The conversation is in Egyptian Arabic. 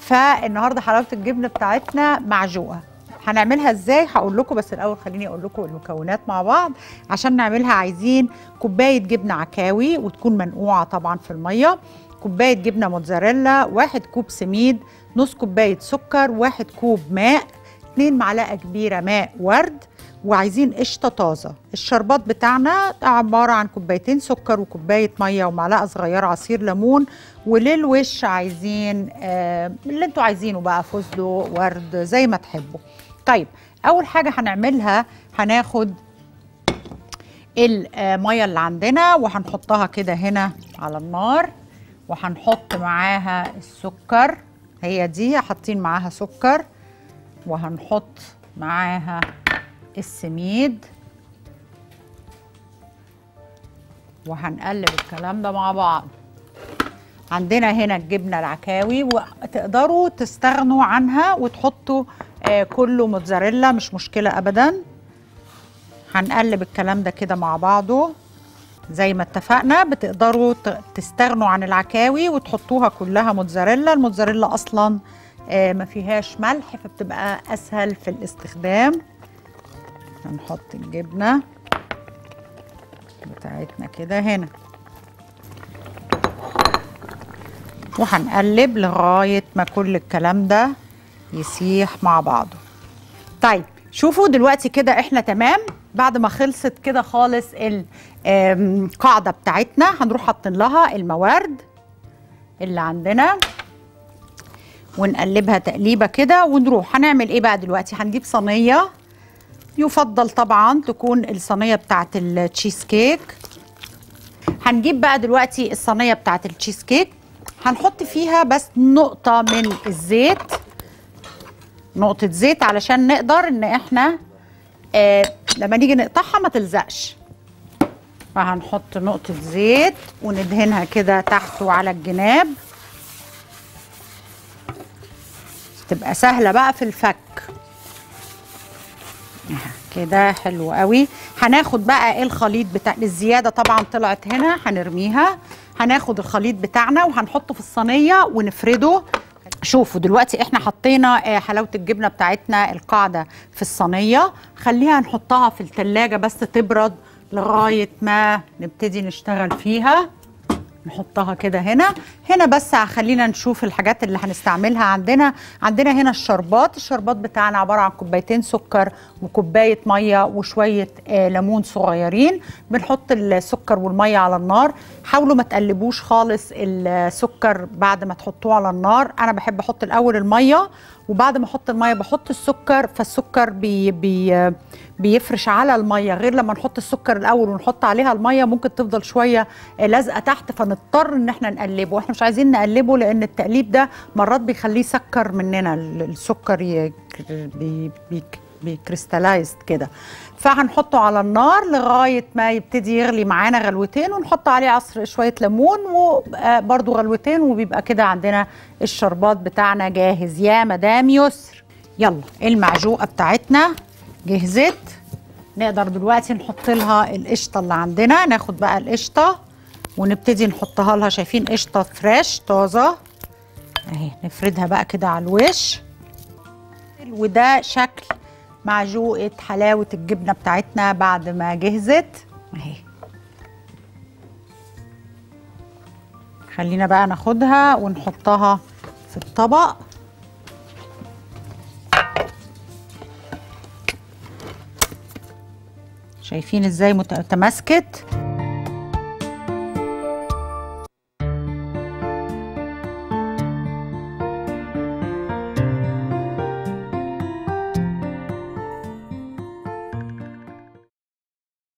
فالنهارده حلاوه الجبنه بتاعتنا معجوقه هنعملها ازاي هقول لكم بس الاول خليني اقول لكم المكونات مع بعض عشان نعملها عايزين كوبايه جبنه عكاوي وتكون منقوعه طبعا في الميه كوبايه جبنه موتزاريلا واحد كوب سميد نص كوبايه سكر واحد كوب ماء اتنين معلقه كبيره ماء ورد وعايزين قشطه طازه الشربات بتاعنا عباره عن كوبايتين سكر وكوبايه ميه ومعلقه صغيره عصير ليمون وللوش عايزين آه اللي انتوا عايزينه بقى فستق ورد زي ما تحبوا طيب اول حاجه هنعملها هناخد الميه اللي عندنا وهنحطها كده هنا على النار وهنحط معاها السكر هي دي حاطين معاها سكر وهنحط معاها السميد وهنقلب الكلام ده مع بعض عندنا هنا الجبنه العكاوي وتقدروا تستغنوا عنها وتحطوا آه كله موتزاريلا مش مشكله ابدا هنقلب الكلام ده كده مع بعضه زي ما اتفقنا بتقدروا تستغنوا عن العكاوي وتحطوها كلها موتزاريلا الموتزاريلا اصلا آه ما فيهاش ملح فبتبقى اسهل في الاستخدام هنحط الجبنه بتاعتنا كده هنا وهنقلب لغايه ما كل الكلام ده يسيح مع بعضه طيب شوفوا دلوقتي كده احنا تمام بعد ما خلصت كده خالص القاعده بتاعتنا هنروح حاطين لها الموارد اللي عندنا ونقلبها تقليبه كده ونروح هنعمل ايه بقى دلوقتي هنجيب صينيه يفضل طبعا تكون الصينيه بتاعت التشيز كيك هنجيب بقى دلوقتي الصينيه بتاعت التشيز كيك هنحط فيها بس نقطه من الزيت نقطه زيت علشان نقدر ان احنا آه لما نيجي نقطعها ما تلزقش فهنحط نقطه زيت وندهنها كده تحت وعلى الجناب تبقى سهله بقى في الفك كده حلو قوي هناخد بقى الخليط بتاع الزياده طبعا طلعت هنا هنرميها هناخد الخليط بتاعنا وهنحطه في الصينيه ونفرده شوفوا دلوقتي احنا حطينا حلاوه الجبنه بتاعتنا القاعده في الصينيه خليها نحطها في التلاجة بس تبرد لغايه ما نبتدي نشتغل فيها نحطها كده هنا هنا بس خلينا نشوف الحاجات اللي هنستعملها عندنا عندنا هنا الشربات الشربات بتاعنا عباره عن كوبايتين سكر وكوبايه ميه وشويه آه ليمون صغيرين بنحط السكر والميه على النار حاولوا ما تقلبوش خالص السكر بعد ما تحطوه على النار انا بحب احط الاول الميه وبعد ما احط الميه بحط السكر فالسكر بي بي بيفرش على الميه غير لما نحط السكر الاول ونحط عليها الميه ممكن تفضل شويه لازقه تحت فنضطر ان احنا نقلبه واحنا مش عايزين نقلبه لان التقليب ده مرات بيخليه يسكر مننا السكر بي بي بيكريستالايزد كده فهنحطه على النار لغايه ما يبتدي يغلي معانا غلوتين ونحط عليه عصر شويه ليمون وبرده غلوتين وبيبقى كده عندنا الشربات بتاعنا جاهز يا مدام يسر يلا المعجوقه بتاعتنا جهزت نقدر دلوقتي نحط لها القشطه اللي عندنا ناخد بقى القشطه ونبتدي نحطها لها شايفين قشطه فريش طازه اهي نفردها بقى كده على الوش وده شكل معجوقه حلاوه الجبنه بتاعتنا بعد ما جهزت اهي خلينا بقى ناخدها ونحطها في الطبق شايفين ازاي متماسكت